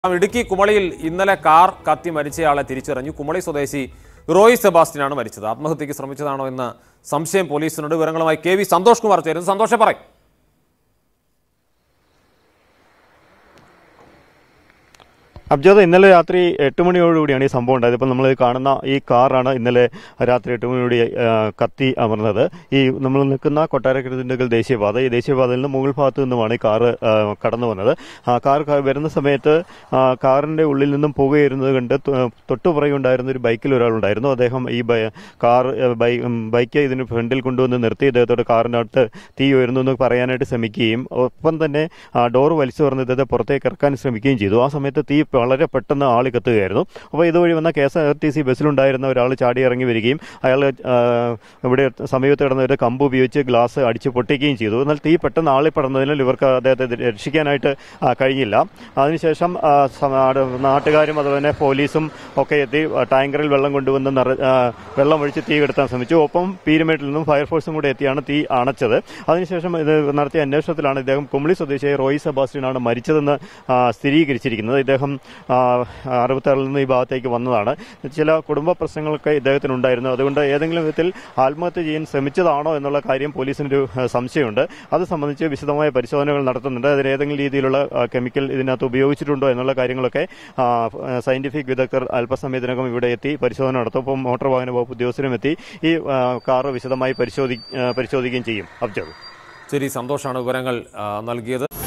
ഇടുക്കി കുമളിയിൽ ഇന്നലെ കാർ കത്തി മരിച്ചയാളെ തിരിച്ചറിഞ്ഞു കുമളി സ്വദേശി റോയ് സെബാസ്റ്റ്യനാണ് മരിച്ചത് ആത്മഹത്യക്ക് ശ്രമിച്ചതാണോ എന്ന് സംശയം പോലീസിനുണ്ട് വിവരങ്ങളുമായി കെ വി സന്തോഷ് കുമാർ ചേരുന്നു സന്തോഷെ പറയും അബ്ജാദ് ഇന്നലെ രാത്രി എട്ട് മണിയോടുകൂടിയാണ് ഈ സംഭവം ഉണ്ടായത് ഇപ്പോൾ നമ്മൾ കാണുന്ന ഈ കാറാണ് ഇന്നലെ രാത്രി എട്ട് മണിയോടി ആ, കത്തി അമർന്നത് ഈ നമ്മൾ നിൽക്കുന്ന കൊട്ടാരക്കരത്തിൻ്റെ ദേശീയപാത ഈ ദേശീയപാതയിൽ നിന്ന് മുകൾ ഭാഗത്ത് നിന്നുമാണ് ഈ കാറ് ആ, കടന്നു വന്നത് ആ കാർ ക- വരുന്ന സമയത്ത് ആ, കാറിന്റെ ഉള്ളിൽ നിന്നും പുകയിരുന്നത് കണ്ട് തൊ- തൊട്ടുപുറകെ ഉണ്ടായിരുന്ന ഒരു ബൈക്കിൽ ഒരാളുണ്ടായിരുന്നു അദ്ദേഹം ഈ ബൈ- കാർ ആ, ബൈ- ഉം, ബൈക്ക് ഇതിന് ഫ്രണ്ടിൽ കൊണ്ടുവന്ന് നിർത്തി ഇദ്ദേഹത്തോട് കാറിനകത്ത് തീ ഉയർന്നു എന്ന് പറയാനായിട്ട് ശ്രമിക്കുകയും ഒപ്പം തന്നെ ആ, ഡോർ വലിച്ചു തുറന്ന് ഇദ്ദേഹത്തെ പുറത്തേക്ക് ഇറക്കാൻ ശ്രമിക്കുകയും ചെയ്തു ആ സമയത്ത് തീ വളരെ പെട്ടെന്ന് ആളി കത്തുകയായിരുന്നു അപ്പോൾ ഇതുവഴി വന്ന K S R T C ബസ്സിലുണ്ടായിരുന്ന ഒരാൾ ചാടി ഇറങ്ങി വരികയും അയാൾ ആ, ഇവിടെ സമീപത്ത് കിടന്ന ഒരു കമ്പ് ഉപയോഗിച്ച് ഗ്ലാസ് അടിച്ച് പൊട്ടിക്കുകയും ചെയ്തു എന്നാൽ തീ പെട്ടെന്ന് ആളി പടർന്നതിനാൽ ഇവർക്ക് അദ്ദേഹത്തെ രക്ഷിക്കാനായിട്ട് ആ, കഴിഞ്ഞില്ല അതിനുശേഷം ആ, സമ- ആട് നാട്ടുകാരും അതുപോലെ തന്നെ പോലീസും ഒക്കെ എത്തി ആ, ടാങ്കറിൽ വെള്ളം കൊണ്ടുവന്ന് നിറ ആ, വെള്ളം ഒഴിച്ച് തീ കെടുത്താൻ ശ്രമിച്ചു ഒപ്പം പീരുമേട്ടിൽ നിന്നും ഫയർഫോഴ്സും കൂടെ എത്തിയാണ് തീ അണച്ചത് അതിനുശേഷം ഇത് നടത്തിയ അന്വേഷണത്തിലാണ് ഇദ്ദേഹം കുമളി സ്വദേശിയായ റോയ് സെബാസ്റ്റ്യനാണ് മരിച്ചതെന്ന് ആ, സ്ഥിരീകരിച്ചിരിക്കുന്നത് ഇദ്ദേഹം ആ, അറുപത്താറിൽ നിന്ന് ഈ ഭാഗത്തേക്ക് വന്നതാണ് ചില കുടുംബ പ്രശ്നങ്ങളൊക്കെ ഇദ്ദേഹത്തിനുണ്ടായിരുന്നു അതുകൊണ്ട് ഏതെങ്കിലും വിധത്തിൽ ആത്മഹത്യ ചെയ്യാൻ ശ്രമിച്ചതാണോ എന്നുള്ള കാര്യം പോലീസിനൊരു ആ, സംശയമുണ്ട് അത് സംബന്ധിച്ച് വിശദമായ പരിശോധനകൾ നടത്തുന്നുണ്ട് അതിന് ഏതെങ്കിലും രീതിയിലുള്ള ആ, കെമിക്കൽ ഇതിനകത്ത് ഉപയോഗിച്ചിട്ടുണ്ടോ എന്നുള്ള കാര്യങ്ങളൊക്കെ ആ, സയന്റിഫിക് വിദഗ്ധർ അല്പസമയത്തിനകം ഇവിടെ എത്തി പരിശോധന നടത്തും ഒപ്പം മോട്ടോർ വാഹന വകുപ്പ് ഉദ്യോഗസ്ഥരും എത്തി ഈ ആ, കാറ് വിശദമായി പരിശോധി ആ, പരിശോധിക്കുകയും ചെയ്യും അബ്ജദ് ശരി സന്തോഷാണ് വിവരങ്ങൾ ആ, നൽകിയത്